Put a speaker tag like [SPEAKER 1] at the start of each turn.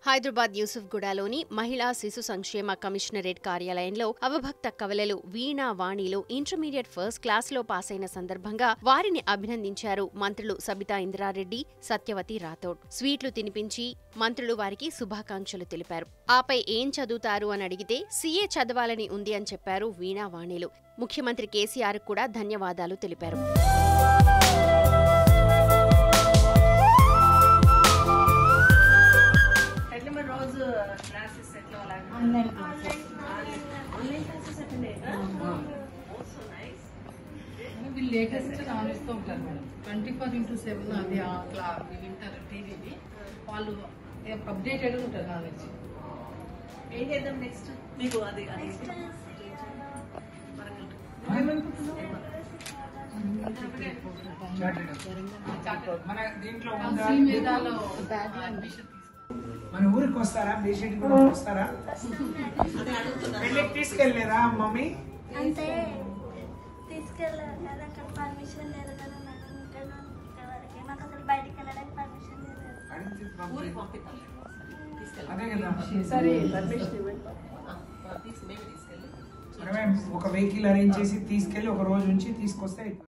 [SPEAKER 1] హైదరాబాద్ యూసుఫ్గూడలోని మహిళా శిశు సంక్షేమ కమిషనరేట్ కార్యాలయంలో అవభక్త కవలలు వీణా వాణిలు ఇంటర్మీడియట్ ఫస్ట్ క్లాస్లో పాసైన సందర్భంగా వారిని అభినందించారు మంత్రులు సబితా ఇంద్రారెడ్డి సత్యవతి రాథోడ్ స్వీట్లు తినిపించి మంత్రులు వారికి శుభాకాంక్షలు తెలిపారు ఆపై ఏం చదువుతారు అని అడిగితే సీఏ చదవాలని ఉంది అని చెప్పారు వీణా వాణిలు ముఖ్యమంత్రి కేసీఆర్ కూడా ధన్యవాదాలు తెలిపారు
[SPEAKER 2] ఎట్లా మరి రోజు క్లాసెస్ ఎట్లా అలాగే
[SPEAKER 3] online classes
[SPEAKER 2] online classes attend అయ్యారా సో నైస్
[SPEAKER 3] వీళ్ళు లేటెస్ట్ ఆలోచిస్తూ ఉంటారు madam twenty four into seven అది ఆ క్లా వింటారు టీవీని వాళ్ళు అప్డేటెడ్ ఉంటారు నాలెడ్జ్
[SPEAKER 2] ఏం చేద్దాం నెక్స్ట్ మీకు అది అది
[SPEAKER 4] మన దీంట్లో
[SPEAKER 3] కౌన్సిల్ మీదాలో అడ్మిషన్
[SPEAKER 4] మన ఊరికి వస్తారా బేసిట్ కూడా వస్తారా పెళ్ళికి తీసుకెళ్ళలేదా మమ్మీ
[SPEAKER 5] అంటే తీసుకెళ్ళారు కదా అక్కడ పర్మిషన్ లేదు కదా మేడం ఇక్కడ ఇంతవరకు మాకు అసలు బయటికి వెళ్ళడానికి పర్మిషన్ లేదు
[SPEAKER 4] అడిగితే
[SPEAKER 2] ఊరికి
[SPEAKER 4] పంపి-
[SPEAKER 2] పంపిద్దాం తీసుకెళ్ళి
[SPEAKER 4] అదే కదా
[SPEAKER 2] సరే పర్మిషన్ ఇవ్వండి తీసుకు మేము తీసుకెళ్ళి
[SPEAKER 4] మనమే ఒక వెహికల్ అరేంజ్ చేసి తీసుకెళ్ళి ఒక రోజు ఉంచి తీసుకొస్తే